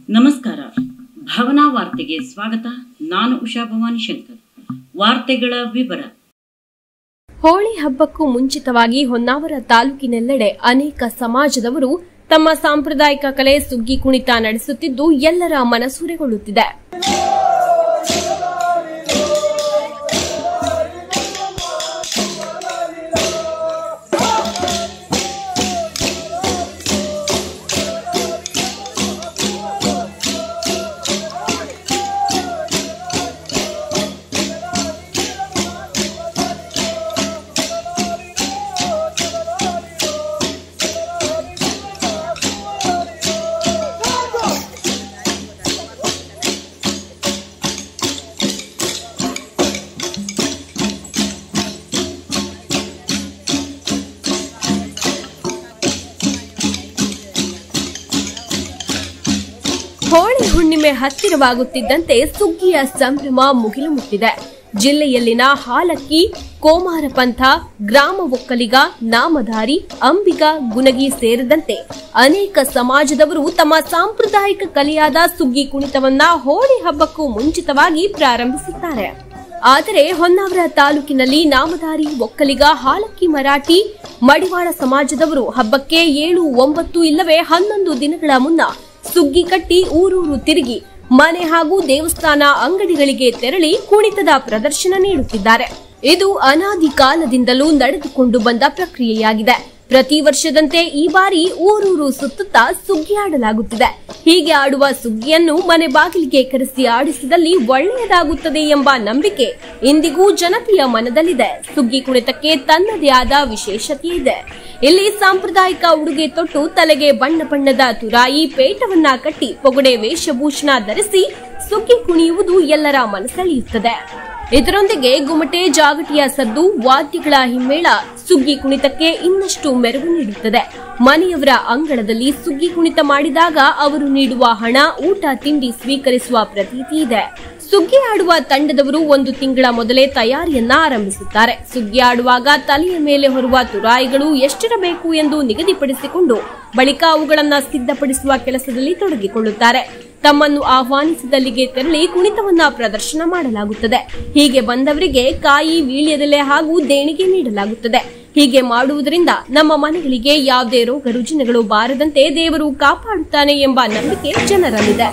ನಮಸ್ಕಾರ ಭಾವನಾ ವಾರ್ತೆಗೆ ಸ್ವಾಗತ ನಾನು ಉಷಾ ಭವಾನಿ ಶಂಕರ್ ವಾರ್ತೆಗಳ ವಿವರ ಹೋಳಿ ಹಬ್ಬಕ್ಕೂ ಮುಂಚಿತವಾಗಿ ಹೊನ್ನಾವರ ತಾಲೂಕಿನೆಲ್ಲೆಡೆ ಅನೇಕ ಸಮಾಜದವರು ತಮ್ಮ ಸಾಂಪ್ರದಾಯಿಕ ಕಲೆ ಸುಗ್ಗಿ ಕುಣಿತ ನಡೆಸುತ್ತಿದ್ದು ಎಲ್ಲರ ಮನಸೂರೆಗೊಳ್ಳುತ್ತಿದೆ ಹೋಳಿ ಹುಣ್ಣಿಮೆ ಹತ್ತಿರವಾಗುತ್ತಿದ್ದಂತೆ ಸುಗ್ಗಿಯ ಸಂಭ್ರಮ ಮುಗಿಲು ಮುಟ್ಟಿದೆ ಜಿಲ್ಲೆಯಲ್ಲಿನ ಹಾಲಕ್ಕಿ ಕೋಮಾರ ಪಂಥ ಗ್ರಾಮ ಒಕ್ಕಲಿಗ ನಾಮಧಾರಿ ಅಂಬಿಗ ಗುನಗಿ ಸೇರಿದಂತೆ ಅನೇಕ ಸಮಾಜದವರು ತಮ್ಮ ಸಾಂಪ್ರದಾಯಿಕ ಕಲೆಯಾದ ಸುಗ್ಗಿ ಕುಣಿತವನ್ನ ಹೋಳಿ ಹಬ್ಬಕ್ಕೂ ಮುಂಚಿತವಾಗಿ ಪ್ರಾರಂಭಿಸುತ್ತಾರೆ ಆದರೆ ಹೊನ್ನಾವರ ತಾಲೂಕಿನಲ್ಲಿ ನಾಮಧಾರಿ ಒಕ್ಕಲಿಗ ಹಾಲಕ್ಕಿ ಮರಾಠಿ ಮಡಿವಾಳ ಸಮಾಜದವರು ಹಬ್ಬಕ್ಕೆ ಏಳು ಒಂಬತ್ತು ಇಲ್ಲವೇ ಹನ್ನೊಂದು ದಿನಗಳ ಮುನ್ನ ಸುಗ್ಗಿ ಕಟ್ಟಿ ಊರೂರು ತಿರುಗಿ ಮನೆ ಹಾಗೂ ದೇವಸ್ಥಾನ ಅಂಗಡಿಗಳಿಗೆ ತೆರಳಿ ಕುಣಿತದ ಪ್ರದರ್ಶನ ನೀಡುತ್ತಿದ್ದಾರೆ ಇದು ಅನಾದಿ ಕಾಲದಿಂದಲೂ ನಡೆದುಕೊಂಡು ಬಂದ ಪ್ರಕ್ರಿಯೆಯಾಗಿದೆ ಪ್ರತಿ ವರ್ಷದಂತೆ ಈ ಬಾರಿ ಊರೂರು ಸುತ್ತುತ್ತಾ ಸುಗ್ಗಿ ಆಡಲಾಗುತ್ತಿದೆ ಹೀಗೆ ಆಡುವ ಸುಗ್ಗಿಯನ್ನು ಮನೆ ಬಾಗಿಲಿಗೆ ಕರೆಸಿ ಆಡಿಸಿದಲ್ಲಿ ಒಳ್ಳೆಯದಾಗುತ್ತದೆ ಎಂಬ ನಂಬಿಕೆ ಇಂದಿಗೂ ಜನತೆಯ ಮನದಲ್ಲಿದೆ ಸುಗ್ಗಿ ಕುಣಿತಕ್ಕೆ ತನ್ನದೇ ಆದ ವಿಶೇಷತೆ ಇದೆ ಇಲ್ಲಿ ಸಾಂಪ್ರದಾಯಿಕ ಉಡುಗೆ ತೊಟ್ಟು ತಲೆಗೆ ಬಣ್ಣ ಬಣ್ಣದ ತುರಾಯಿ ಪೇಟವನ್ನ ಕಟ್ಟಿ ಪೊಗಡೆ ವೇಷಭೂಷಣ ಧರಿಸಿ ಸುಗ್ಗಿ ಕುಣಿಯುವುದು ಎಲ್ಲರ ಮನಸೆಳೆಯುತ್ತದೆ ಇದರೊಂದಿಗೆ ಗುಮಟೆ ಜಾಗಟಿಯ ಸದ್ದು ವಾದ್ಯಗಳ ಹಿಮ್ಮೇಳ ಸುಗ್ಗಿ ಕುಣಿತಕ್ಕೆ ಇನ್ನಷ್ಟು ಮೆರುಗು ನೀಡುತ್ತದೆ ಮನೆಯವರ ಅಂಗಳದಲ್ಲಿ ಸುಗ್ಗಿ ಕುಣಿತ ಮಾಡಿದಾಗ ಅವರು ನೀಡುವ ಹಣ ಊಟ ತಿಂಡಿ ಸ್ವೀಕರಿಸುವ ಪ್ರತೀತಿ ಇದೆ ಸುಗ್ಗಿ ಆಡುವ ತಂಡದವರು ಒಂದು ತಿಂಗಳ ಮೊದಲೇ ತಯಾರಿಯನ್ನ ಆರಂಭಿಸುತ್ತಾರೆ ಸುಗ್ಗಿ ಆಡುವಾಗ ತಲೆಯ ಮೇಲೆ ಹೊರುವ ತುರಾಯಿಗಳು ಎಷ್ಟಿರಬೇಕು ಎಂದು ನಿಗದಿಪಡಿಸಿಕೊಂಡು ಬಳಿಕ ಅವುಗಳನ್ನ ಸಿದ್ಧಪಡಿಸುವ ಕೆಲಸದಲ್ಲಿ ತೊಡಗಿಕೊಳ್ಳುತ್ತಾರೆ ತಮ್ಮನ್ನು ಆಹ್ವಾನಿಸಿದಲ್ಲಿಗೆ ತೆರಳಿ ಕುಣಿತವನ್ನ ಪ್ರದರ್ಶನ ಮಾಡಲಾಗುತ್ತದೆ ಹೀಗೆ ಬಂದವರಿಗೆ ಕಾಯಿ ವೀಳ್ಯದೆಲೆ ಹಾಗೂ ದೇಣಿಗೆ ನೀಡಲಾಗುತ್ತದೆ ಹೀಗೆ ಮಾಡುವುದರಿಂದ ನಮ್ಮ ಮನೆಗಳಿಗೆ ಯಾವುದೇ ರೋಗ ರುಜಿನಗಳು ಬಾರದಂತೆ ದೇವರು ಕಾಪಾಡುತ್ತಾನೆ ಎಂಬ ನಂಬಿಕೆ ಜನರಲ್ಲಿದೆ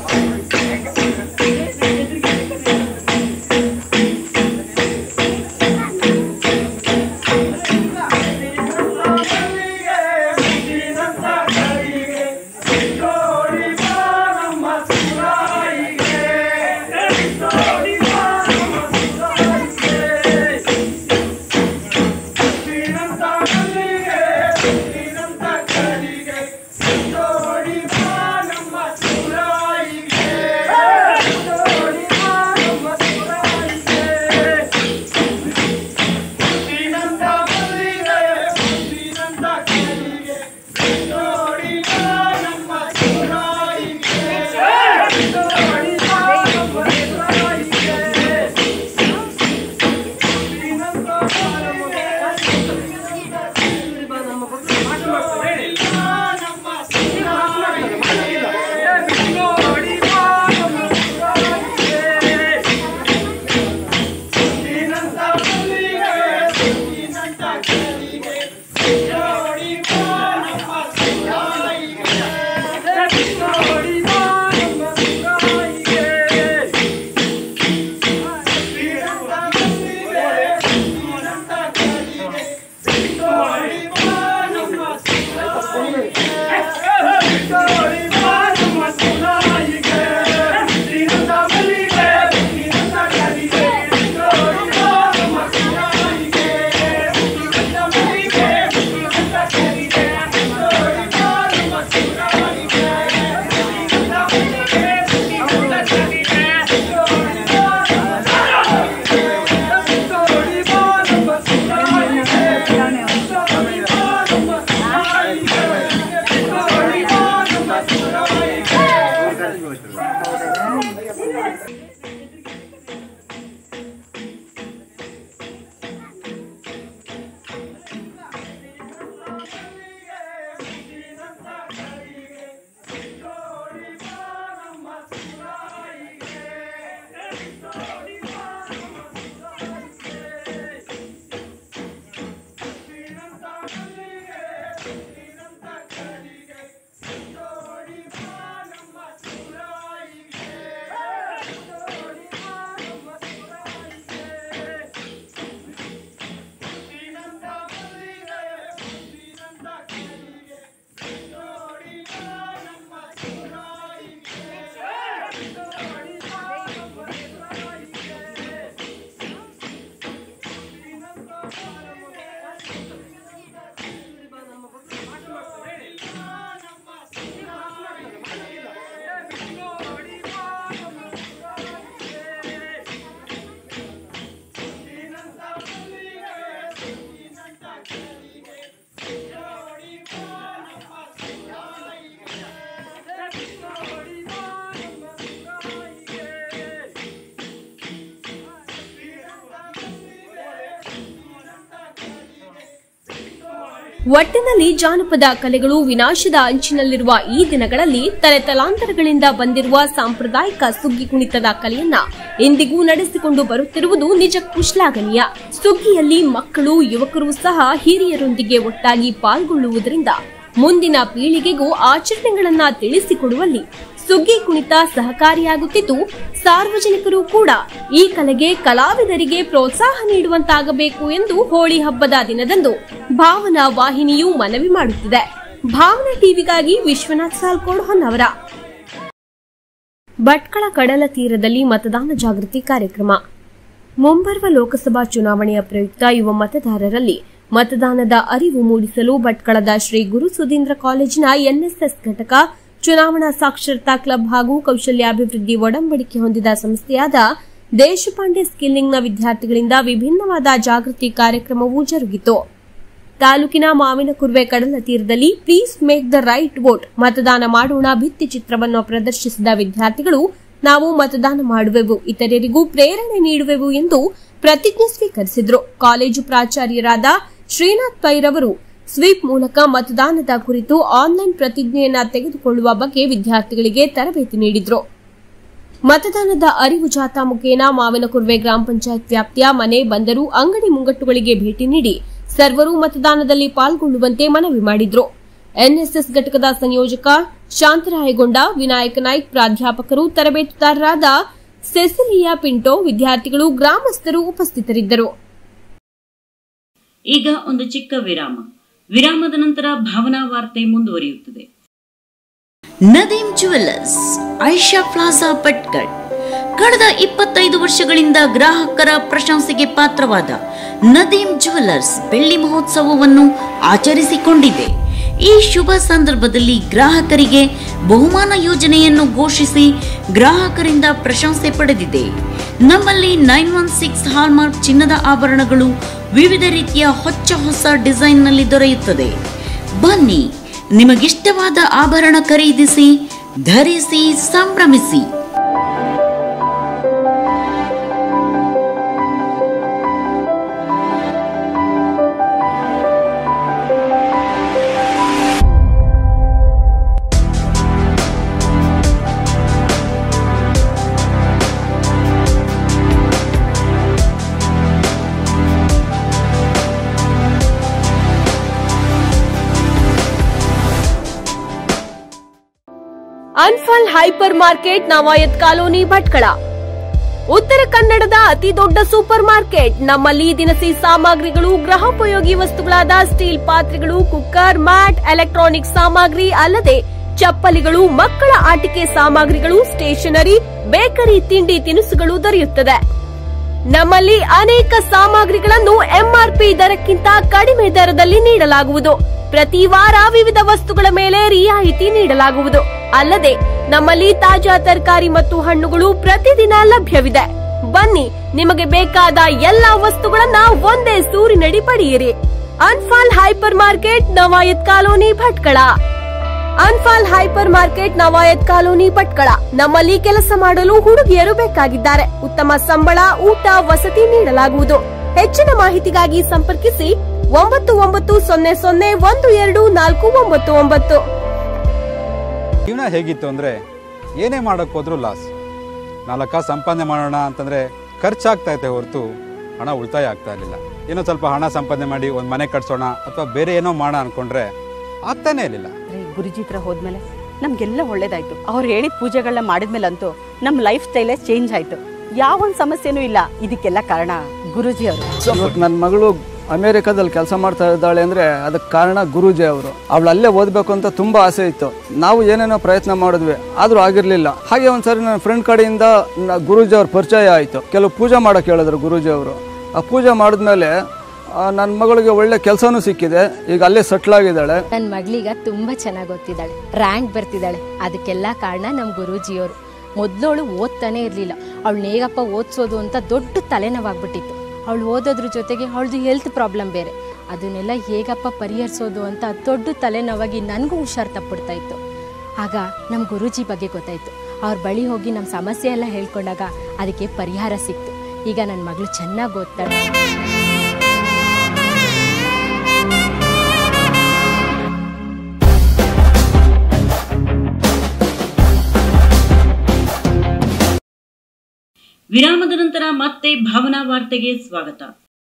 ಒಟ್ಟಿನಲ್ಲಿ ಜಾನಪದ ಕಲೆಗಳು ವಿನಾಶದ ಅಂಚಿನಲ್ಲಿರುವ ಈ ದಿನಗಳಲ್ಲಿ ತಲೆ ತಲಾಂತರಗಳಿಂದ ಬಂದಿರುವ ಸಾಂಪ್ರದಾಯಿಕ ಸುಗ್ಗಿ ಕುಣಿತದ ಕಲೆಯನ್ನ ಇಂದಿಗೂ ನಡೆಸಿಕೊಂಡು ಬರುತ್ತಿರುವುದು ನಿಜಕ್ಕೂ ಶ್ಲಾಘನೀಯ ಸುಗ್ಗಿಯಲ್ಲಿ ಮಕ್ಕಳು ಯುವಕರು ಸಹ ಹಿರಿಯರೊಂದಿಗೆ ಒಟ್ಟಾಗಿ ಪಾಲ್ಗೊಳ್ಳುವುದರಿಂದ ಮುಂದಿನ ಪೀಳಿಗೆಗೂ ಆಚರಣೆಗಳನ್ನ ತಿಳಿಸಿಕೊಡುವಲ್ಲಿ ಸುಗ್ಗಿ ಕುಣಿತ ಸಹಕಾರಿಯಾಗುತ್ತಿದ್ದು ಸಾರ್ವಜನಿಕರು ಕೂಡ ಈ ಕಲೆಗೆ ಕಲಾವಿದರಿಗೆ ಪ್ರೋತ್ಸಾಹ ನೀಡುವಂತಾಗಬೇಕು ಎಂದು ಹೋಳಿ ಹಬ್ಬದ ದಿನದಂದು ಭಾವನಾ ವಾಹಿನಿಯು ಮನವಿ ಮಾಡುತ್ತಿದೆ ಭಾವನಾ ಟಿವಿಗಾಗಿ ವಿಶ್ವನಾಥ್ ಸಾಲ್ಕೋಡ್ ಹೊನ್ನವರ ಭಟ್ಕಳ ಕಡಲ ತೀರದಲ್ಲಿ ಮತದಾನ ಜಾಗೃತಿ ಕಾರ್ಯಕ್ರಮ ಮುಂಬರುವ ಲೋಕಸಭಾ ಚುನಾವಣೆಯ ಪ್ರಯುಕ್ತ ಯುವ ಮತದಾರರಲ್ಲಿ ಮತದಾನದ ಅರಿವು ಮೂಡಿಸಲು ಭಟ್ಕಳದ ಶ್ರೀ ಗುರು ಸುಧೀಂದ್ರ ಕಾಲೇಜಿನ ಎನ್ಎಸ್ಎಸ್ ಘಟಕ ಚುನಾವಣಾ ಸಾಕ್ಷರತಾ ಕ್ಲಬ್ ಹಾಗೂ ಕೌಶಲ್ಯಾಭಿವೃದ್ಧಿ ಒಡಂಬಡಿಕೆ ಹೊಂದಿದ ಸಂಸ್ಥೆಯಾದ ದೇಶಪಾಂಡೆ ಸ್ಕಿಲ್ಲಿಂಗ್ನ ವಿದ್ಯಾರ್ಥಿಗಳಿಂದ ವಿಭಿನ್ನವಾದ ಜಾಗೃತಿ ಕಾರ್ಯಕ್ರಮವು ಜರುಗಿತು ತಾಲೂಕಿನ ಮಾವಿನಕುರ್ವೆ ಕಡಲ ತೀರದಲ್ಲಿ please make the right vote ಮತದಾನ ಮಾಡೋಣ ಭಿತ್ತಿ ಚಿತ್ರವನ್ನು ಪ್ರದರ್ಶಿಸಿದ ವಿದ್ಯಾರ್ಥಿಗಳು ನಾವು ಮತದಾನ ಮಾಡುವೆವು ಇತರರಿಗೂ ಪ್ರೇರಣೆ ನೀಡುವೆವು ಎಂದು ಪ್ರತಿಜ್ಞೆ ಸ್ವೀಕರಿಸಿದ್ರು ಕಾಲೇಜು ಪ್ರಾಚಾರ್ಯರಾದ ಶ್ರೀನಾಥ್ ಪೈರವರು ಸ್ವೀಪ್ ಮೂಲಕ ಮತದಾನದ ಕುರಿತು ಆನ್ಲೈನ್ ಪ್ರತಿಜ್ಞೆಯನ್ನ ತೆಗೆದುಕೊಳ್ಳುವ ಬಗ್ಗೆ ವಿದ್ಯಾರ್ಥಿಗಳಿಗೆ ತರಬೇತಿ ನೀಡಿದ್ರು ಮತದಾನದ ಅರಿವು ಜಾಥಾ ಮುಖೇನ ಮಾವಿನಕುರ್ವೆ ಗ್ರಾಮ ಪಂಚಾಯತ್ ವ್ಯಾಪ್ತಿಯ ಮನೆ ಬಂದರು ಅಂಗಡಿ ಮುಂಗಟ್ಟುಗಳಿಗೆ ಭೇಟಿ ನೀಡಿ ಸರ್ವರು ಮತದಾನದಲ್ಲಿ ಪಾಲ್ಗೊಳ್ಳುವಂತೆ ಮನವಿ ಮಾಡಿದ್ರು ಎನ್ಎಸ್ಎಸ್ ಘಟಕದ ಸಂಯೋಜಕ ಶಾಂತರಾಯಗೊಂಡ ವಿನಾಯಕ ನಾಯ್ಕ್ ಪ್ರಾಧ್ಯಾಪಕರು ತರಬೇತುದಾರರಾದ ಸೆಸಿಲಿಯಾ ಪಿಂಟೋ ವಿದ್ಯಾರ್ಥಿಗಳು ಗ್ರಾಮಸ್ಥರು ಉಪಸ್ಥಿತರಿದ್ದರು ಈಗ ಒಂದು ಚಿಕ್ಕ ವಿರಾಮ ವಿರಾಮದ ನಂತರ ಭಾವನಾ ವಾರ್ತೆ ಮುಂದುವರಿಯುತ್ತದೆ ನದೀಂ ಜುವೆಲ್ಲರ್ಸ್ ಐಷಾ ಪ್ಲಾಜಾ ಭಟ್ಕಳ್ ಕಳೆದ ಇಪ್ಪತ್ತೈದು ವರ್ಷಗಳಿಂದ ಗ್ರಾಹಕರ ಪ್ರಶಂಸೆಗೆ ಪಾತ್ರವಾದ ನದೀಂ ಜುವೆಲ್ಲರ್ಸ್ ಬೆಳ್ಳಿ ಮಹೋತ್ಸವವನ್ನು ಆಚರಿಸಿಕೊಂಡಿದೆ ಈ ಶುಭ ಸಂದರ್ಭದಲ್ಲಿ ಗ್ರಾಹಕರಿಗೆ ಬಹುಮಾನ ಯೋಜನೆಯನ್ನು ಘೋಷಿಸಿ ಗ್ರಾಹಕರಿಂದ ಪ್ರಶಂಸೆ ಪಡೆದಿದೆ ನಮ್ಮಲ್ಲಿ ನೈನ್ ಒನ್ ಸಿಕ್ಸ್ ಹಾಲ್ಮಾರ್ಕ್ ಚಿನ್ನದ ಆಭರಣಗಳು ವಿವಿಧ ರೀತಿಯ ಹೊಚ್ಚ ಹೊಸ ಡಿಸೈನ್ನಲ್ಲಿ ದೊರೆಯುತ್ತದೆ ಬನ್ನಿ ನಿಮಗಿಷ್ಟವಾದ ಆಭರಣ ಖರೀದಿಸಿ ಧರಿಸಿ ಸಂಭ್ರಮಿಸಿ Anfal hypermarket Nawayat colony Bhatkal ಉತ್ತರ ಕನ್ನಡದ ಅತಿ ದೊಡ್ಡ ಸೂಪರ್ ಮಾರ್ಕೆಟ್ ನಮ್ಮಲ್ಲಿ ದಿನಸಿ ಸಾಮಗ್ರಿಗಳು ಗೃಹೋಪಯೋಗಿ ವಸ್ತುಗಳಾದ ಸ್ಟೀಲ್ ಪಾತ್ರೆಗಳು ಕುಕ್ಕರ್ ಮ್ಯಾಟ್ ಎಲೆಕ್ಟ್ರಾನಿಕ್ ಸಾಮಗ್ರಿ ಅಲ್ಲದೆ ಚಪ್ಪಲಿಗಳು ಮಕ್ಕಳ ಆಟಿಕೆ ಸಾಮಗ್ರಿಗಳು ಸ್ಟೇಷನರಿ ಬೇಕರಿ ತಿಂಡಿ ತಿನಿಸುಗಳು ದೊರೆಯುತ್ತದೆ ನಮ್ಮಲ್ಲಿ ಅನೇಕ ಸಾಮಗ್ರಿಗಳನ್ನು ಎಂಆರ್ಪಿ ದರಕ್ಕಿಂತ ಕಡಿಮೆ ದರದಲ್ಲಿ ನೀಡಲಾಗುವುದು ಪ್ರತಿ ವಾರ ವಿವಿಧ ವಸ್ತುಗಳ ಮೇಲೆ ರಿಯಾಯಿತಿ ನೀಡಲಾಗುವುದು ಅಲ್ಲದೆ ನಮ್ಮಲ್ಲಿ ತಾಜಾ ತರಕಾರಿ ಮತ್ತು ಹಣ್ಣುಗಳು ಪ್ರತಿದಿನ ಲಭ್ಯವಿದೆ ಬನ್ನಿ ನಿಮಗೆ ಬೇಕಾದ ಎಲ್ಲಾ ವಸ್ತುಗಳನ್ನ ಒಂದೇ ಸೂರಿನಡಿ ಪಡೆಯಿರಿ Anfal hypermarket Nawayat colony Bhatkal Anfal hypermarket Nawayat colony Bhatkal ನಮ್ಮಲ್ಲಿ ಕೆಲಸ ಮಾಡಲು ಹುಡುಗಿಯರು ಬೇಕಾಗಿದ್ದಾರೆ ಉತ್ತಮ ಸಂಬಳ ಊಟ ವಸತಿ ನೀಡಲಾಗುವುದು ಹೆಚ್ಚಿನ ಮಾಹಿತಿಗಾಗಿ ಸಂಪರ್ಕಿಸಿ ಒಂಬತ್ತು ಒಂಬತ್ತು ಸೊನ್ನೆ ಸೊನ್ನೆ ಒಂದು ಎರಡು ನಾಲ್ಕು ಒಂಬತ್ತು ಒಂಬತ್ತು ಜೀವನ ಹೇಗಿತ್ತು ಅಂದರೆ ಏನೇ ಮಾಡೋಕ್ಕೆ ಹೋದ್ರೂ ಲಾಸ್ ನಾಲ್ಕ ಸಂಪಾದನೆ ಮಾಡೋಣ ಅಂತಂದರೆ ಖರ್ಚಾಗ್ತಾ ಇತ್ತೆ ಹೊರತು ಹಣ ಉಳಿತಾಯ ಆಗ್ತಾ ಇರಲಿಲ್ಲ ಏನೋ ಸ್ವಲ್ಪ ಹಣ ಸಂಪಾದನೆ ಮಾಡಿ ಒಂದು ಮನೆ ಕಟ್ಸೋಣ ಅಥವಾ ಬೇರೆ ಏನೋ ಮಾಡೋಣ ಅಂದ್ಕೊಂಡ್ರೆ ಆಗ್ತಾನೇ ಇರಲಿಲ್ಲ ರೀ ಗುರುಜಿ ಹತ್ರ ಹೋದ್ಮೇಲೆ ನಮ್ಗೆಲ್ಲ ಒಳ್ಳೇದಾಯ್ತು ಅವ್ರು ಹೇಳಿದ ಪೂಜೆಗಳನ್ನ ಮಾಡಿದ್ಮೇಲಂತೂ ನಮ್ಮ ಲೈಫ್ ಸ್ಟೈಲೇ ಚೇಂಜ್ ಆಯ್ತು ಯಾವ ಒಂದು ಸಮಸ್ಯೆನೂ ಇಲ್ಲ ಇದಕ್ಕೆಲ್ಲ ಕಾರಣ ಗುರುಜಿ ಅವರು ಇವತ್ತು ನನ್ನ ಮಗಳು ಅಮೇರಿಕಾದಲ್ಲಿ ಕೆಲಸ ಮಾಡ್ತಾ ಇದ್ದಾಳೆ ಅಂದರೆ ಅದಕ್ಕೆ ಕಾರಣ ಗುರೂಜಿ ಅವರು ಅವಳು ಅಲ್ಲೇ ಓದಬೇಕು ಅಂತ ತುಂಬ ಆಸೆ ಇತ್ತು ನಾವು ಏನೇನೋ ಪ್ರಯತ್ನ ಮಾಡಿದ್ವಿ ಆದರೂ ಆಗಿರಲಿಲ್ಲ ಹಾಗೆ ಒಂದ್ಸರಿ ನನ್ನ ಫ್ರೆಂಡ್ ಕಡೆಯಿಂದ ನ- ಗುರೂಜಿ ಅವ್ರ ಪರಿಚಯ ಆಯಿತು ಕೆಲವು ಪೂಜೆ ಮಾಡೋಕೆ ಹೇಳಿದ್ರು ಗುರೂಜಿ ಅವರು ಆ ಪೂಜೆ ಮಾಡಿದ್ಮೇಲೆ ನನ್ನ ಮಗಳಿಗೆ ಒಳ್ಳೆ ಕೆಲಸನೂ ಸಿಕ್ಕಿದೆ ಈಗ ಅಲ್ಲೇ ಸೆಟ್ಲ್ ಆಗಿದ್ದಾಳೆ ನನ್ನ ಮಗಳೀಗ ತುಂಬ ಚೆನ್ನಾಗಿ ಓದ್ತಿದ್ದಾಳೆ ರ್ಯಾಂಕ್ ಬರ್ತಿದ್ದಾಳೆ ಅದಕ್ಕೆಲ್ಲ ಕಾರಣ ನಮ್ಮ ಗುರೂಜಿಯವರು ಮೊದಲವಳು ಓದ್ತಾನೆ ಇರಲಿಲ್ಲ ಅವಳನ್ನ ಹೇಗಪ್ಪ ಓದಿಸೋದು ಅಂತ ದೊಡ್ಡ ತಲೆನೋವಾಗ್ಬಿಟ್ಟಿತ್ತು ಅವಳು ಓದೋದ್ರ ಜೊತೆಗೆ ಅವಳದು ಹೆಲ್ತ್ ಪ್ರಾಬ್ಲಮ್ ಬೇರೆ ಅದನ್ನೆಲ್ಲ ಹೇಗಪ್ಪ ಪರಿಹರಿಸೋದು ಅಂತ ದೊಡ್ಡ ತಲೆನೋವಾಗಿ ನನಗೂ ಹುಷಾರು ತಪ್ಪಿಡ್ತಾ ಇತ್ತು ಆಗ ನಮ್ಮ ಗುರೂಜಿ ಬಗ್ಗೆ ಗೊತ್ತಾಯಿತು ಅವ್ರ ಬಳಿ ಹೋಗಿ ನಮ್ಮ ಸಮಸ್ಯೆ ಎಲ್ಲ ಹೇಳ್ಕೊಂಡಾಗ ಅದಕ್ಕೆ ಪರಿಹಾರ ಸಿಕ್ತು ಈಗ ನನ್ನ ಮಗಳು ಚೆನ್ನಾಗಿ ಓದ್ತಾಳೆ ವಿರಾಮದ ನಂತರ ಮತ್ತೆ ಭಾವನಾ ವಾರ್ತೆಗೆ ಸ್ವಾಗತ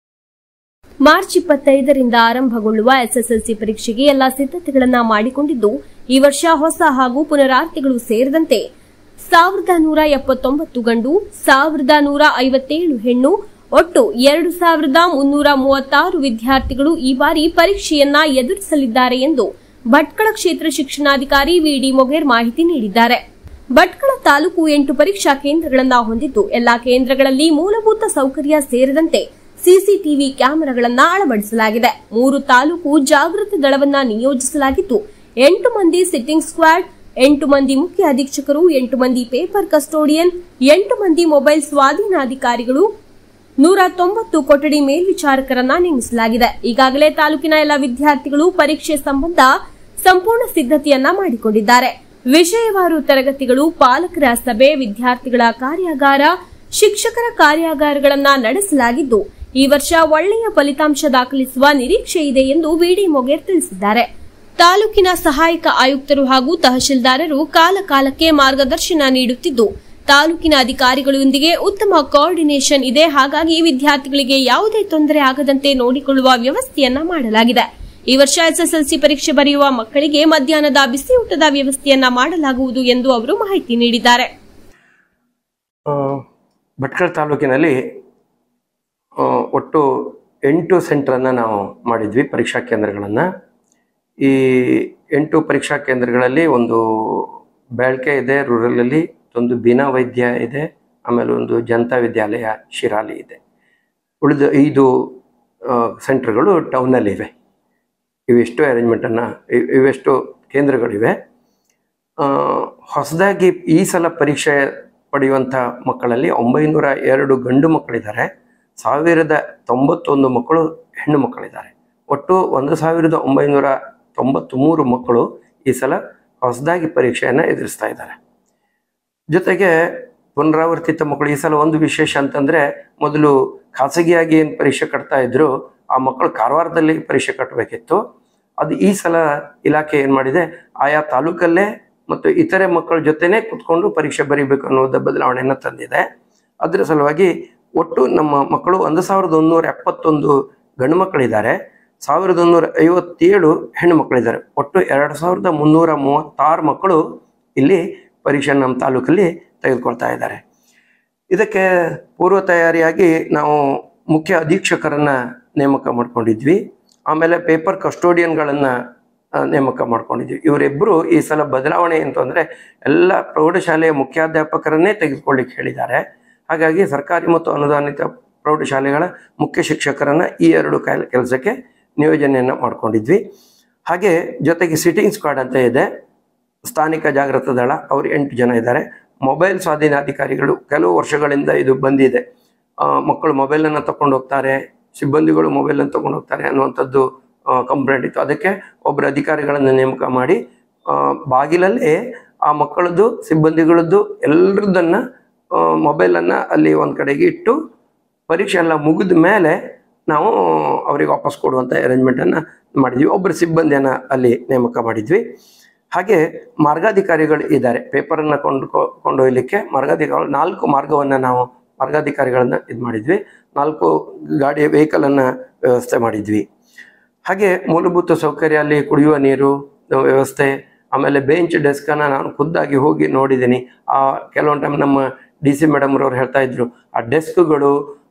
ಮಾರ್ಚ್ ಇಪ್ಪತ್ತೈದರಿಂದ ಆರಂಭಗೊಳ್ಳುವ ಎಸ್ಎಸ್ಎಲ್ಸಿ ಪರೀಕ್ಷೆಗೆ ಎಲ್ಲಾ ಸಿದ್ಧತೆಗಳನ್ನ ಮಾಡಿಕೊಂಡಿದ್ದು ಈ ವರ್ಷ ಹೊಸ ಹಾಗೂ ಪುನರಾರ್ತಿಗಳು ಸೇರಿದಂತೆ ಸಾವಿರದ ನೂರ ಎಪ್ಪತ್ತೊಂಬತ್ತು ಗಂಡು ಸಾವಿರದ ನೂರ ಐವತ್ತೇಳು ಹೆಣ್ಣು ಒಟ್ಟು ಎರಡು ಸಾವಿರದ ಮುನ್ನೂರ ಮೂವತ್ತಾರು ವಿದ್ಯಾರ್ಥಿಗಳು ಈ ಬಾರಿ ಪರೀಕ್ಷೆಯನ್ನ ಎದುರಿಸಲಿದ್ದಾರೆ ಎಂದು ಭಟ್ಕಳ ಕ್ಷೇತ್ರ ಶಿಕ್ಷಣಾಧಿಕಾರಿ ವಿಡಿ ಮೊಗೇರ್ ಮಾಹಿತಿ ನೀಡಿದ್ದಾರೆ ಭಟ್ಕಳ ತಾಲೂಕು ಎಂಟು ಪರೀಕ್ಷಾ ಕೇಂದ್ರಗಳನ್ನ ಹೊಂದಿದ್ದು ಎಲ್ಲಾ ಕೇಂದ್ರಗಳಲ್ಲಿ ಮೂಲಭೂತ ಸೌಕರ್ಯ ಸೇರಿದಂತೆ ಸಿಸಿಟಿವಿ ಕ್ಯಾಮೆರಾಗಳನ್ನ ಅಳವಡಿಸಲಾಗಿದೆ ಮೂರು ತಾಲೂಕು ಜಾಗೃತಿ ದಳವನ್ನ ನಿಯೋಜಿಸಲಾಗಿದ್ದು ಎಂಟು ಮಂದಿ ಸಿಟ್ಟಿಂಗ್ ಸ್ಕ್ವಾಡ್ ಎಂಟು ಮಂದಿ ಮುಖ್ಯ ಅಧೀಕ್ಷಕರು ಎಂಟು ಮಂದಿ ಪೇಪರ್ ಕಸ್ಟೋಡಿಯನ್ ಎಂಟು ಮಂದಿ ಮೊಬೈಲ್ ಸ್ವಾಧೀನಾಧಿಕಾರಿಗಳು ನೂರ ತೊಂಬತ್ತು ಕೊಠಡಿ ಮೇಲ್ವಿಚಾರಕರನ್ನ ನೇಮಿಸಲಾಗಿದೆ ಈಗಾಗಲೇ ತಾಲೂಕಿನ ಎಲ್ಲ ವಿದ್ಯಾರ್ಥಿಗಳು ಪರೀಕ್ಷೆ ಸಂಬಂಧ ಸಂಪೂರ್ಣ ಸಿದ್ಧತೆಯನ್ನ ಮಾಡಿಕೊಂಡಿದ್ದಾರೆ ವಿಷಯವಾರು ತರಗತಿಗಳು ಪಾಲಕರ ಸಭೆ ವಿದ್ಯಾರ್ಥಿಗಳ ಕಾರ್ಯಾಗಾರ ಶಿಕ್ಷಕರ ಕಾರ್ಯಾಗಾರಗಳನ್ನ ನಡೆಸಲಾಗಿದ್ದು ಈ ವರ್ಷ ಒಳ್ಳೆಯ ಫಲಿತಾಂಶ ದಾಖಲಿಸುವ ನಿರೀಕ್ಷೆ ಇದೆ ಎಂದು ವಿಡಿ ಮೊಗೇರ್ ತಿಳಿಸಿದ್ದಾರೆ ತಾಲೂಕಿನ ಸಹಾಯಕ ಆಯುಕ್ತರು ಹಾಗೂ ತಹಶೀಲ್ದಾರರು ಕಾಲ ಕಾಲಕ್ಕೆ ಮಾರ್ಗದರ್ಶನ ನೀಡುತ್ತಿದ್ದು ತಾಲೂಕಿನ ಅಧಿಕಾರಿಗಳೊಂದಿಗೆ ಉತ್ತಮ ಕೋಆರ್ಡಿನೇಷನ್ ಇದೆ ಹಾಗಾಗಿ ವಿದ್ಯಾರ್ಥಿಗಳಿಗೆ ಯಾವುದೇ ತೊಂದರೆ ಆಗದಂತೆ ನೋಡಿಕೊಳ್ಳುವ ವ್ಯವಸ್ಥೆಯನ್ನ ಮಾಡಲಾಗಿದೆ ಈ ವರ್ಷ ಎಸ್ಎಸ್ಎಲ್ಸಿ ಪರೀಕ್ಷೆ ಬರೆಯುವ ಮಕ್ಕಳಿಗೆ ಮಧ್ಯಾಹ್ನದ ಬಿಸಿಯೂಟದ ವ್ಯವಸ್ಥೆಯನ್ನ ಮಾಡಲಾಗುವುದು ಎಂದು ಅವರು ಮಾಹಿತಿ ನೀಡಿದ್ದಾರೆ ಆ, ಭಟ್ಕಳ ತಾಲೂಕಿನಲ್ಲಿ ಆ, ಒಟ್ಟು ಎಂಟು ಸೆಂಟ್ರನ್ನು ನಾವು ಮಾಡಿದ್ವಿ ಪರೀಕ್ಷಾ ಕೇಂದ್ರಗಳನ್ನು ಈ ಎಂಟು ಪರೀಕ್ಷಾ ಕೇಂದ್ರಗಳಲ್ಲಿ ಒಂದು ಬ್ಯಾಳ್ಕೆ ಇದೆ ರೂರಲಲ್ಲಿ ಒಂದು ಬೀನಾ ವೈದ್ಯ ಇದೆ ಆಮೇಲೆ ಒಂದು ಜನತಾ ವಿದ್ಯಾಲಯ ಶಿರಾಲಿ ಇದೆ ಉಳಿದ ಐದು ಸೆಂಟ್ರ್ಗಳು ಟೌನಲ್ಲಿವೆ ಇವೆಷ್ಟು ಅರೇಂಜ್ಮೆಂಟನ್ನು ಇವೆಷ್ಟು ಕೇಂದ್ರಗಳಿವೆ ಆ, ಹೊಸದಾಗಿ ಈ ಸಲ ಪರೀಕ್ಷೆ ಪಡೆಯುವಂಥ ಮಕ್ಕಳಲ್ಲಿ ಒಂಬೈನೂರ ಎರಡು ಗಂಡು ಮಕ್ಕಳಿದ್ದಾರೆ ಸಾವಿರದ ತೊಂಬತ್ತೊಂದು ಮಕ್ಕಳು ಹೆಣ್ಣು ಮಕ್ಕಳಿದ್ದಾರೆ ಒಟ್ಟು ಒಂದು ಸಾವಿರದ ಒಂಬೈನೂರ ತೊಂಬತ್ತ್ಮೂರು ಮಕ್ಕಳು ಈ ಸಲ ಹೊಸದಾಗಿ ಪರೀಕ್ಷೆಯನ್ನು ಎದುರಿಸ್ತಾ ಇದ್ದಾರೆ ಜೊತೆಗೆ ಪುನರಾವರ್ತಿತ ಮಕ್ಕಳು ಈ ಸಲ ಒಂದು ವಿಶೇಷ ಅಂತಂದರೆ ಮೊದಲು ಖಾಸಗಿಯಾಗಿ ಏನು ಪರೀಕ್ಷೆ ಕಟ್ತಾ ಇದ್ರು ಆ ಮಕ್ಕಳು ಕಾರವಾರದಲ್ಲಿ ಪರೀಕ್ಷೆ ಕಟ್ಟಬೇಕಿತ್ತು ಅದು ಈ ಸಲ ಇಲಾಖೆ ಏನು ಮಾಡಿದೆ ಆಯಾ ತಾಲೂಕಲ್ಲೇ ಮತ್ತು ಇತರೆ ಮಕ್ಕಳ ಜೊತೆನೇ ಕುತ್ಕೊಂಡು ಪರೀಕ್ಷೆ ಬರೀಬೇಕು ಅನ್ನೋದ ಬದಲಾವಣೆಯನ್ನು ತಂದಿದೆ ಅದರ ಸಲುವಾಗಿ ಒಟ್ಟು ನಮ್ಮ ಮಕ್ಕಳು ಒಂದು ಸಾವಿರದ ಒಂದೂರ ಎಪ್ಪತ್ತೊಂದು ಗಂಡು ಮಕ್ಕಳಿದ್ದಾರೆ ಸಾವಿರದ ಒಂದೂರ ಐವತ್ತೇಳು ಹೆಣ್ಣು ಮಕ್ಕಳಿದ್ದಾರೆ ಒಟ್ಟು ಎರಡು ಸಾವಿರದ ಮುನ್ನೂರ ಮೂವತ್ತಾರು ಮಕ್ಕಳು ಇಲ್ಲಿ ಪರೀಕ್ಷೆ ನಮ್ಮ ತಾಲೂಕಲ್ಲಿ ತೆಗೆದುಕೊಳ್ತಾ ಇದ್ದಾರೆ ಇದಕ್ಕೆ ಪೂರ್ವ ತಯಾರಿಯಾಗಿ ನಾವು ಮುಖ್ಯ ಅಧೀಕ್ಷಕರನ್ನ ನೇಮಕ ಮಾಡ್ಕೊಂಡಿದ್ವಿ ಆಮೇಲೆ ಪೇಪರ್ ಕಸ್ಟೋಡಿಯನ್ಗಳನ್ನು ನೇಮಕ ಮಾಡ್ಕೊಂಡಿದ್ವಿ ಇವರಿಬ್ಬರು ಈ ಸಲ ಬದಲಾವಣೆ ಅಂತಂದರೆ ಎಲ್ಲ ಪ್ರೌಢಶಾಲೆಯ ಮುಖ್ಯಾಧ್ಯಾಪಕರನ್ನೇ ತೆಗೆದುಕೊಳ್ಳಿಕ್ಕೆ ಹೇಳಿದ್ದಾರೆ ಹಾಗಾಗಿ ಸರ್ಕಾರಿ ಮತ್ತು ಅನುದಾನಿತ ಪ್ರೌಢಶಾಲೆಗಳ ಮುಖ್ಯ ಶಿಕ್ಷಕರನ್ನ ಈ ಎರಡು ಕಾಲ ಕೆಲಸಕ್ಕೆ ನಿಯೋಜನೆಯನ್ನು ಮಾಡ್ಕೊಂಡಿದ್ವಿ ಹಾಗೆ ಜೊತೆಗೆ ಸಿಟ್ಟಿಂಗ್ ಸ್ಕ್ವಾಡ್ ಅಂತ ಇದೆ ಸ್ಥಾನಿಕ ಜಾಗೃತ ದಳ ಅವರು ಎಂಟು ಜನ ಇದ್ದಾರೆ ಮೊಬೈಲ್ ಸ್ವಾಧೀನಾಧಿಕಾರಿಗಳು ಕೆಲವು ವರ್ಷಗಳಿಂದ ಇದು ಬಂದಿದೆ ಆ, ಮಕ್ಕಳು ಮೊಬೈಲನ್ನು ತಗೊಂಡು ಹೋಗ್ತಾರೆ ಸಿಬ್ಬಂದಿಗಳು ಮೊಬೈಲನ್ನು ತಗೊಂಡು ಹೋಗ್ತಾರೆ ಅನ್ನುವಂಥದ್ದು ಕಂಪ್ಲೇಂಟ್ ಇತ್ತು ಅದಕ್ಕೆ ಒಬ್ಬರು ಅಧಿಕಾರಿಗಳನ್ನು ನೇಮಕ ಮಾಡಿ ಆ, ಬಾಗಿಲಲ್ಲೇ ಆ ಮಕ್ಕಳದ್ದು ಸಿಬ್ಬಂದಿಗಳದ್ದು ಎಲ್ಲರದ್ದನ್ನು ಮೊಬೈಲನ್ನು ಅಲ್ಲಿ ಒಂದು ಕಡೆಗೆ ಇಟ್ಟು ಪರೀಕ್ಷೆ ಎಲ್ಲ ಮುಗಿದ ಮೇಲೆ ನಾವು ಅವರಿಗೆ ವಾಪಸ್ ಕೊಡುವಂಥ ಅರೇಂಜ್ಮೆಂಟನ್ನು ಮಾಡಿದ್ವಿ ಒಬ್ಬರು ಸಿಬ್ಬಂದಿಯನ್ನು ಅಲ್ಲಿ ನೇಮಕ ಮಾಡಿದ್ವಿ ಹಾಗೆ ಮಾರ್ಗಾಧಿಕಾರಿಗಳು ಇದ್ದಾರೆ ಪೇಪರನ್ನು ಕೊಂಡು ಕೊಂಡೊಯ್ಯಲಿಕ್ಕೆ ಮಾರ್ಗಾಧಿಕಾರಿಗಳು ನಾಲ್ಕು ಮಾರ್ಗವನ್ನು ನಾವು ಮಾರ್ಗಾಧಿಕಾರಿಗಳನ್ನು ಇದು ಮಾಡಿದ್ವಿ ನಾಲ್ಕು ಗಾಡಿಯ ವೆಹಿಕಲನ್ನು ವ್ಯವಸ್ಥೆ ಮಾಡಿದ್ವಿ ಹಾಗೆ ಮೂಲಭೂತ ಸೌಕರ್ಯ ಅಲ್ಲಿ ಕುಡಿಯುವ ನೀರು ವ್ಯವಸ್ಥೆ ಆಮೇಲೆ ಬೆಂಚ್ ಡೆಸ್ಕನ್ನು ನಾನು ಖುದ್ದಾಗಿ ಹೋಗಿ ನೋಡಿದ್ದೀನಿ ಆ ಕೆಲವೊಂದು ಟೈಮ್ ನಮ್ಮ ಡಿ ಸಿ ಮೇಡಮ್ರವ್ರು ಹೇಳ್ತಾ ಇದ್ರು ಆ ಡೆಸ್ಕ್ಗಳು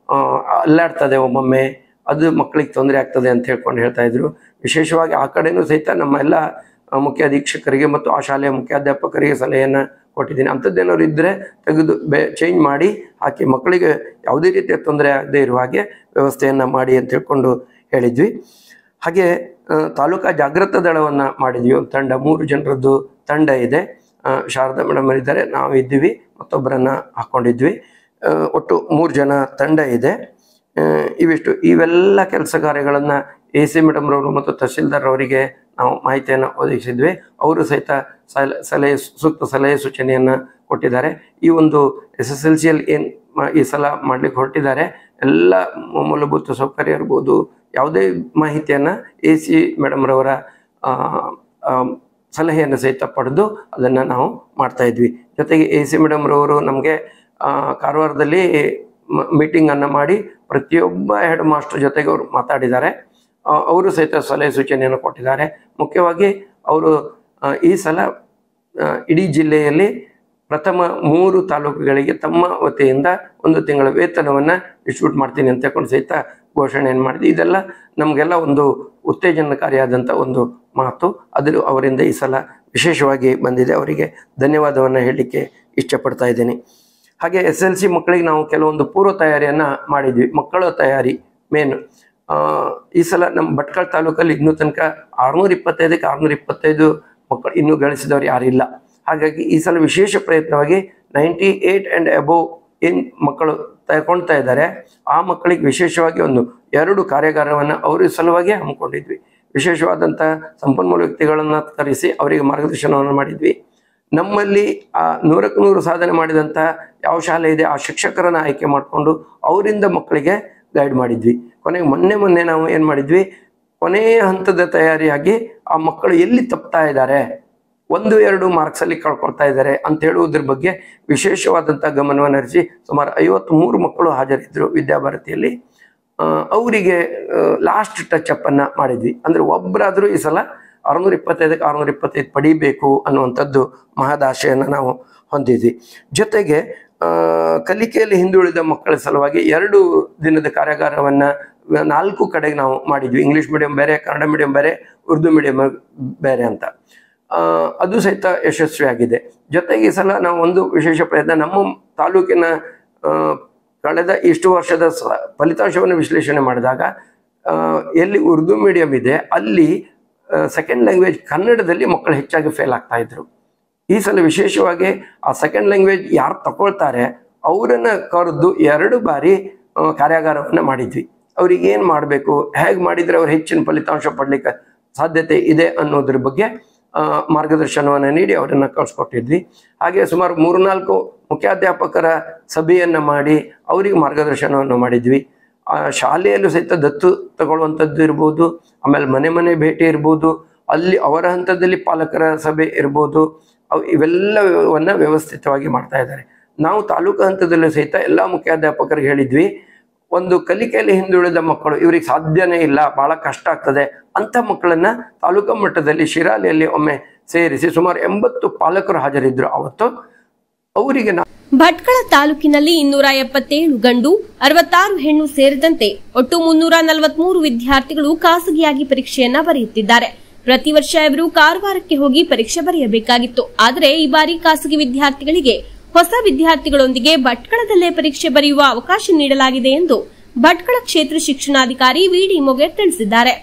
ಅಲ್ಲಾಡ್ತದೆ ಒಮ್ಮೊಮ್ಮೆ ಅದು ಮಕ್ಕಳಿಗೆ ತೊಂದರೆ ಆಗ್ತದೆ ಅಂತ ಹೇಳ್ಕೊಂಡು ಹೇಳ್ತಾ ಇದ್ರು ವಿಶೇಷವಾಗಿ ಆ ಕಡೆನೂ ಸಹಿತ ನಮ್ಮ ಎಲ್ಲ ಆ, ಮುಖ್ಯ ಅಧೀಕ್ಷಕರಿಗೆ ಮತ್ತು ಆ ಶಾಲೆಯ ಮುಖ್ಯಾಧ್ಯಾಪಕರಿಗೆ ಸಲಹೆಯನ್ನು ಕೊಟ್ಟಿದ್ದೀನಿ ಅಂಥದ್ದೇನಾದ್ರು ಇದ್ದರೆ ತೆಗೆದು ಬೆ ಚೇಂಜ್ ಮಾಡಿ ಹಾಕಿ ಮಕ್ಕಳಿಗೆ ಯಾವುದೇ ರೀತಿಯ ತೊಂದರೆ ಆಗದೆ ಇರುವ ಹಾಗೆ ವ್ಯವಸ್ಥೆಯನ್ನು ಮಾಡಿ ಅಂತ ಹೇಳ್ಕೊಂಡು ಹೇಳಿದ್ವಿ ಹಾಗೆ ಆ, ತಾಲೂಕಾ ಜಾಗೃತ ದಳವನ್ನು ಮಾಡಿದ್ವಿ ಒಂದು ತಂಡ ಮೂರು ಜನರದ್ದು ತಂಡ ಇದೆ ಆ, ಶಾರದಾ ಮೇಡಮ್ ಇದ್ದಾರೆ ನಾವು ಇದ್ದೀವಿ ಮತ್ತೊಬ್ಬರನ್ನ ಹಾಕ್ಕೊಂಡಿದ್ವಿ ಆ, ಒಟ್ಟು ಮೂರು ಜನ ತಂಡ ಇದೆ ಆ, ಇವಿಷ್ಟು ಇವೆಲ್ಲ ಕೆಲಸ ಕಾರ್ಯಗಳನ್ನು ಎ ಸಿ ಮೇಡಮ್ರವರು ಮತ್ತು ತಹಶೀಲ್ದಾರ್ ಅವರಿಗೆ ನಾವು ಮಾಹಿತಿಯನ್ನು ಒದಗಿಸಿದ್ವಿ ಅವರು ಸಹಿತ ಸಲ ಸಲಹೆ ಸೂಕ್ತ ಸಲಹೆ ಸೂಚನೆಯನ್ನು ಕೊಟ್ಟಿದ್ದಾರೆ ಈ ಒಂದು ಎಸ್ ಎಸ್ ಎಲ್ ಸಿಯಲ್ಲಿ ಏನು ಈ ಸಲ ಮಾಡ್ಲಿಕ್ಕೆ ಹೊರಟಿದ್ದಾರೆ ಎಲ್ಲ ಮೂಲಭೂತ ಸೌಕರ್ಯ ಇರ್ಬೋದು ಯಾವುದೇ ಮಾಹಿತಿಯನ್ನು ಎ ಸಿ ಮೇಡಮ್ರವರ ಸಲಹೆಯನ್ನು ಸಹಿತ ಪಡೆದು ಅದನ್ನು ನಾವು ಮಾಡ್ತಾ ಇದ್ವಿ ಜೊತೆಗೆ ಎ ಸಿ ಮೇಡಮ್ರವರು ನಮಗೆ ಆ, ಕಾರವಾರದಲ್ಲಿ ಮೀಟಿಂಗನ್ನು ಮಾಡಿ ಪ್ರತಿಯೊಬ್ಬ ಹೆಡ್ ಮಾಸ್ಟರ್ ಜೊತೆಗೆ ಅವರು ಮಾತಾಡಿದ್ದಾರೆ ಆ, ಅವರು ಸಹಿತ ಸಲಹೆ ಸೂಚನೆಯನ್ನು ಕೊಟ್ಟಿದ್ದಾರೆ ಮುಖ್ಯವಾಗಿ ಅವರು ಆ, ಈ ಸಲ ಆ, ಇಡೀ ಜಿಲ್ಲೆಯಲ್ಲಿ ಪ್ರಥಮ ಮೂರು ತಾಲೂಕುಗಳಿಗೆ ತಮ್ಮ ವತಿಯಿಂದ ಒಂದು ತಿಂಗಳ ವೇತನವನ್ನು ಡಿಸ್ಟ್ರಿಬ್ಯೂಟ್ ಮಾಡ್ತೀನಿ ಅಂತ ಹೇಳ್ಕೊಂಡು ಸಹಿತ ಘೋಷಣೆಯನ್ನು ಮಾಡಿದ್ವಿ ಇದೆಲ್ಲ ನಮಗೆಲ್ಲ ಒಂದು ಉತ್ತೇಜನಕಾರಿಯಾದಂಥ ಒಂದು ಮಾತು ಅದ್ರ ಅವರಿಂದ ಈ ಸಲ ವಿಶೇಷವಾಗಿ ಬಂದಿದೆ ಅವರಿಗೆ ಧನ್ಯವಾದವನ್ನು ಹೇಳಲಿಕ್ಕೆ ಇಷ್ಟಪಡ್ತಾ ಇದ್ದೀನಿ ಹಾಗೆ ಎಸ್ ಎಲ್ ಸಿ ಮಕ್ಕಳಿಗೆ ನಾವು ಕೆಲವೊಂದು ಪೂರ್ವ ತಯಾರಿಯನ್ನು ಮಾಡಿದ್ವಿ ಮಕ್ಕಳ ತಯಾರಿ ಮೇನ್ ಈ ಸಲ ನಮ್ಮ ಭಟ್ಕಳ ತಾಲೂಕಲ್ಲಿ ಇನ್ನೂ ತನಕ ಆರುನೂರ ಇಪ್ಪತ್ತೈದಕ್ಕೆ ಆರುನೂರ ಇಪ್ಪತ್ತೈದು ಮಕ್ಕಳು ಇನ್ನೂ ಗಳಿಸಿದವರು ಯಾರಿಲ್ಲ ಹಾಗಾಗಿ ಈ ಸಲ ವಿಶೇಷ ಪ್ರಯತ್ನವಾಗಿ ನೈಂಟಿ ಏಯ್ಟ್ ಆ್ಯಂಡ್ ಅಬೋವ್ ಏನು ಮಕ್ಕಳು ತಗೊಳ್ತಾ ಇದ್ದಾರೆ ಆ ಮಕ್ಕಳಿಗೆ ವಿಶೇಷವಾಗಿ ಒಂದು ಎರಡು ಕಾರ್ಯಾಗಾರವನ್ನು ಅವ್ರ ಸಲುವಾಗಿ ಹಮ್ಮಿಕೊಂಡಿದ್ವಿ ವಿಶೇಷವಾದಂಥ ಸಂಪನ್ಮೂಲ ವ್ಯಕ್ತಿಗಳನ್ನು ಕರೆಸಿ ಅವರಿಗೆ ಮಾರ್ಗದರ್ಶನವನ್ನು ಮಾಡಿದ್ವಿ ನಮ್ಮಲ್ಲಿ ಆ ನೂರಕ್ಕೆ ನೂರು ಸಾಧನೆ ಮಾಡಿದಂಥ ಯಾವ ಶಾಲೆ ಇದೆ ಆ ಶಿಕ್ಷಕರನ್ನ ಆಯ್ಕೆ ಮಾಡಿಕೊಂಡು ಅವರಿಂದ ಮಕ್ಕಳಿಗೆ ಗೈಡ್ ಮಾಡಿದ್ವಿ ಕೊನೆಗೆ ಮೊನ್ನೆ ಮೊನ್ನೆ ನಾವು ಏನು ಮಾಡಿದ್ವಿ ಕೊನೆಯ ಹಂತದ ತಯಾರಿಯಾಗಿ ಆ ಮಕ್ಕಳು ಎಲ್ಲಿ ತಪ್ತಾ ಇದ್ದಾರೆ ಒಂದು ಎರಡು ಮಾರ್ಕ್ಸ್ ಅಲ್ಲಿ ಕಳ್ಕೊಳ್ತಾ ಇದ್ದಾರೆ ಅಂತ ಹೇಳುವುದ್ರ ಬಗ್ಗೆ ವಿಶೇಷವಾದಂಥ ಗಮನವನ್ನು ಹರಿಸಿ ಸುಮಾರು ಐವತ್ಮೂರು ಮಕ್ಕಳು ಹಾಜರಿದ್ದರು ವಿದ್ಯಾಭಾರತಿಯಲ್ಲಿ ಆ, ಅವರಿಗೆ ಲಾಸ್ಟ್ ಟಚ್ ಅಪ್ ಅನ್ನ ಮಾಡಿದ್ವಿ ಅಂದ್ರೆ ಒಬ್ಬರಾದರೂ ಈ ಸಲ ಆರುನೂರ ಇಪ್ಪತ್ತೈದಕ್ಕೆ ಆರುನೂರ ಇಪ್ಪತ್ತೈದು ಪಡಿಬೇಕು ಅನ್ನುವಂಥದ್ದು ಮಹದಾಶೆಯನ್ನು ನಾವು ಹೊಂದಿದ್ವಿ ಜೊತೆಗೆ ಆ, ಕಲಿಕೆಯಲ್ಲಿ ಹಿಂದುಳಿದ ಮಕ್ಕಳ ಸಲುವಾಗಿ ಎರಡು ದಿನದ ಕಾರ್ಯಾಗಾರವನ್ನ ನಾಲ್ಕು ಕಡೆಗೆ ನಾವು ಮಾಡಿದ್ವಿ ಇಂಗ್ಲಿಷ್ ಮೀಡಿಯಂ ಬೇರೆ ಕನ್ನಡ ಮೀಡಿಯಂ ಬೇರೆ ಉರ್ದು ಮೀಡಿಯಂ ಬೇರೆ ಅಂತ ಆ, ಅದು ಸಹಿತ ಯಶಸ್ವಿಯಾಗಿದೆ ಜೊತೆಗೆ ಈ ಸಲ ನಾವು ಒಂದು ವಿಶೇಷ ಪ್ರಯತ್ನ ನಮ್ಮ ತಾಲೂಕಿನ ಆ, ಕಳೆದ ಇಷ್ಟು ವರ್ಷದ ಸ- ಫಲಿತಾಂಶವನ್ನು ವಿಶ್ಲೇಷಣೆ ಮಾಡಿದಾಗ ಆ, ಎಲ್ಲಿ ಉರ್ದು ಮೀಡಿಯಂ ಇದೆ ಅಲ್ಲಿ ಸೆಕೆಂಡ್ ಲ್ಯಾಂಗ್ವೇಜ್ ಕನ್ನಡದಲ್ಲಿ ಮಕ್ಕಳು ಹೆಚ್ಚಾಗಿ ಫೇಲ್ ಆಗ್ತಾ ಇದ್ರು ಈ ಸಲ ವಿಶೇಷವಾಗಿ ಆ ಸೆಕೆಂಡ್ ಲ್ಯಾಂಗ್ವೇಜ್ ಯಾರು ತಗೊಳ್ತಾರೆ ಅವರನ್ನ ಕರೆದು ಎರಡು ಬಾರಿ ಆ, ಕಾರ್ಯಾಗಾರವನ್ನು ಮಾಡಿದ್ವಿ ಅವ್ರಿಗೆ ಏನು ಮಾಡಬೇಕು ಹೇಗೆ ಮಾಡಿದರೆ ಅವ್ರು ಹೆಚ್ಚಿನ ಫಲಿತಾಂಶ ಪಡ್ಲಿಕ್ಕೆ ಸಾಧ್ಯತೆ ಇದೆ ಅನ್ನೋದ್ರ ಬಗ್ಗೆ ಆ, ಮಾರ್ಗದರ್ಶನವನ್ನು ನೀಡಿ ಅವರನ್ನು ಕಳಿಸ್ಕೊಟ್ಟಿದ್ವಿ ಹಾಗೆ ಸುಮಾರು ಮೂರ್ನಾಲ್ಕು ಮುಖ್ಯಾಧ್ಯಾಪಕರ ಸಭೆಯನ್ನು ಮಾಡಿ ಅವರಿಗೆ ಮಾರ್ಗದರ್ಶನವನ್ನು ಮಾಡಿದ್ವಿ ಆ ಶಾಲೆಯಲ್ಲೂ ಸಹಿತ ದತ್ತು ತಗೊಳ್ಳುವಂಥದ್ದು ಇರ್ಬೋದು ಆಮೇಲೆ ಮನೆ ಮನೆ ಭೇಟಿ ಇರ್ಬೋದು ಅಲ್ಲಿ ಅವರ ಹಂತದಲ್ಲಿ ಪಾಲಕರ ಸಭೆ ಇರ್ಬೋದು ಅವು ಇವೆಲ್ಲವನ್ನ ವ್ಯವಸ್ಥಿತವಾಗಿ ಮಾಡ್ತಾ ಇದ್ದಾರೆ ನಾವು ತಾಲೂಕು ಹಂತದಲ್ಲೂ ಸಹಿತ ಎಲ್ಲ ಮುಖ್ಯಾಧ್ಯಾಪಕರಿಗೆ ಹೇಳಿದ್ವಿ ಒಂದು ಕಲಿಕೆಯಲ್ಲಿ ಹಿಂದುಳಿದ ಮಕ್ಕಳು ಇವ್ರಿಗೆ ಸಾಧ್ಯನೇ ಇಲ್ಲ ಬಹಳ ಕಷ್ಟ ಆಗ್ತದೆ ಅಂತ ಮಕ್ಕಳನ್ನ ತಾಲೂಕು ಮಟ್ಟದಲ್ಲಿ ಶಿರಾಲಿಯಲ್ಲಿ ಒಮ್ಮೆ ಸೇರಿಸಿ ಸುಮಾರು ಎಂಬತ್ತು ಪಾಲಕರು ಹಾಜರಿದ್ರು ಅವತ್ತು ಅವರಿಗೆ ನಾವು ಭಟ್ಕಳ ತಾಲೂಕಿನಲ್ಲಿ ಇನ್ನೂರ ಎಪ್ಪತ್ತೇಳು ಗಂಡು ಅರವತ್ತಾರು ಹೆಣ್ಣು ಸೇರಿದಂತೆ ಒಟ್ಟು ಮುನ್ನೂರ ನಲವತ್ಮೂರು ವಿದ್ಯಾರ್ಥಿಗಳು ಖಾಸಗಿಯಾಗಿ ಪರೀಕ್ಷೆಯನ್ನ ಬರೆಯುತ್ತಿದ್ದಾರೆ ಪ್ರತಿ ವರ್ಷ ಇವರು ಕಾರವಾರಕ್ಕೆ ಹೋಗಿ ಪರೀಕ್ಷೆ ಬರೆಯಬೇಕಾಗಿತ್ತು ಆದರೆ ಈ ಬಾರಿ ಖಾಸಗಿ ವಿದ್ಯಾರ್ಥಿಗಳಿಗೆ ಹೊಸ ವಿದ್ಯಾರ್ಥಿಗಳೊಂದಿಗೆ ಭಟ್ಕಳದಲ್ಲೇ ಪರೀಕ್ಷೆ ಬರೆಯುವ ಅವಕಾಶ ನೀಡಲಾಗಿದೆ ಎಂದು ಭಟ್ಕಳ ಕ್ಷೇತ್ರ ಶಿಕ್ಷಣಾಧಿಕಾರಿ ವಿಡಿ ಮೊಗೇರ್ ತಿಳಿಸಿದ್ದಾರೆ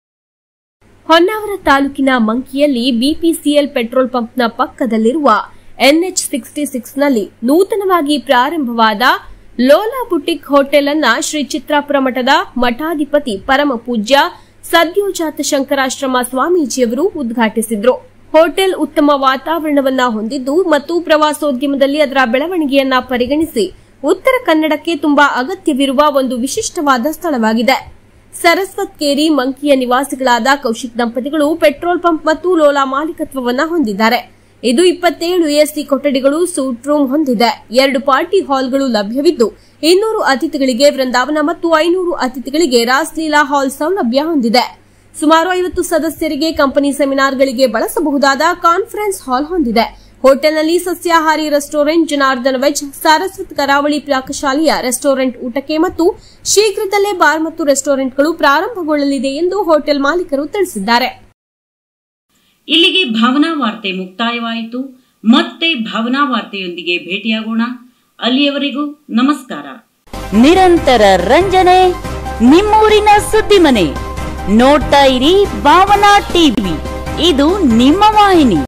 ಹೊನ್ನಾವರ ತಾಲೂಕಿನ ಮಂಕಿಯಲ್ಲಿ ಬಿಪಿಸಿಎಲ್ ಪೆಟ್ರೋಲ್ ಪಂಪ್ನ ಪಕ್ಕದಲ್ಲಿರುವ ಎನ್ಎಚ್ ಸಿಕ್ಸ್ಟಿ ಸಿಕ್ಸ್ನಲ್ಲಿ ನೂತನವಾಗಿ ಪ್ರಾರಂಭವಾದ ಲೋಲಾ ಬುಟಿಕ್ ಹೋಟೆಲ್ ಅನ್ನ ಶ್ರೀ ಚಿತ್ರಾಪುರ ಮಠದ ಮಠಾಧಿಪತಿ ಪರಮ ಪೂಜ್ಯ ಸದ್ಯೋಜಾತ ಶಂಕರಾಶ್ರಮ ಸ್ವಾಮೀಜಿಯವರು ಉದ್ಘಾಟಿಸಿದ್ರು ಹೋಟೆಲ್ ಉತ್ತಮ ವಾತಾವರಣವನ್ನ ಹೊಂದಿದ್ದು ಮತ್ತು ಪ್ರವಾಸೋದ್ಯಮದಲ್ಲಿ ಅದರ ಬೆಳವಣಿಗೆಯನ್ನ ಪರಿಗಣಿಸಿ ಉತ್ತರ ಕನ್ನಡಕ್ಕೆ ತುಂಬಾ ಅಗತ್ಯವಿರುವ ಒಂದು ವಿಶಿಷ್ಟವಾದ ಸ್ಥಳವಾಗಿದೆ ಸರಸ್ವತ್ ಕೇರಿ ಮಂಕಿಯ ನಿವಾಸಿಗಳಾದ ಕೌಶಿಕ್ ದಂಪತಿಗಳು ಪೆಟ್ರೋಲ್ ಪಂಪ್ ಮತ್ತು ಲೋಲಾ ಮಾಲೀಕತ್ವವನ್ನ ಹೊಂದಿದ್ದಾರೆ ಇದು ಇಪ್ಪತ್ತೇಳು ಎಸಿ ಕೊಠಡಿಗಳು ಸೂಟ್ ರೂಮ್ ಹೊಂದಿದೆ ಎರಡು ಪಾರ್ಟಿ ಹಾಲ್ಗಳು ಲಭ್ಯವಿದ್ದು ಇನ್ನೂರು ಅತಿಥಿಗಳಿಗೆ ವೃಂದಾವನ ಮತ್ತು ಐನೂರು ಅತಿಥಿಗಳಿಗೆ ರಾಸ್ಲೀಲಾ ಹಾಲ್ ಸೌಲಭ್ಯ ಹೊಂದಿದೆ ಸುಮಾರು ಐವತ್ತು ಸದಸ್ಯರಿಗೆ ಕಂಪನಿ ಸೆಮಿನಾರ್ಗಳಿಗೆ ಬಳಸಬಹುದಾದ ಕಾನ್ಫರೆನ್ಸ್ ಹಾಲ್ ಹೊಂದಿದೆ ಹೋಟೆಲ್ನಲ್ಲಿ ಸಸ್ಯಾಹಾರಿ ರೆಸ್ಟೋರೆಂಟ್ ಜನಾರ್ದನ ವೆಜ್ ಸಾರಸ್ವತ್ ಕರಾವಳಿ ಪಾಕಶಾಲೆಯ ರೆಸ್ಟೋರೆಂಟ್ ಊಟಕ್ಕೆ ಮತ್ತು ಶೀಘ್ರದಲ್ಲೇ ಬಾರ್ ಮತ್ತು ರೆಸ್ಟೋರೆಂಟ್ಗಳು ಪ್ರಾರಂಭಗೊಳ್ಳಲಿದೆ ಎಂದು ಹೋಟೆಲ್ ಮಾಲೀಕರು ತಿಳಿಸಿದ್ದಾರೆ ಇಲ್ಲಿಗೆ ಭಾವನಾ ವಾರ್ತೆ ಮುಕ್ತಾಯವಾಯಿತು ಮತ್ತೆ ಭಾವನಾ ವಾರ್ತೆಯೊಂದಿಗೆ ಭೇಟಿಯಾಗೋಣ ಅಲ್ಲಿಯವರೆಗೂ ನಮಸ್ಕಾರ ನಿರಂತರ ರಂಜನೆ ನಿಮ್ಮೂರಿನ ಸುದ್ದಿ ಮನೆ ನೋಡ್ತಾ ಇರಿ ಭಾವನಾ ಟಿವಿ ಇದು ನಿಮ್ಮ ವಾಹಿನಿ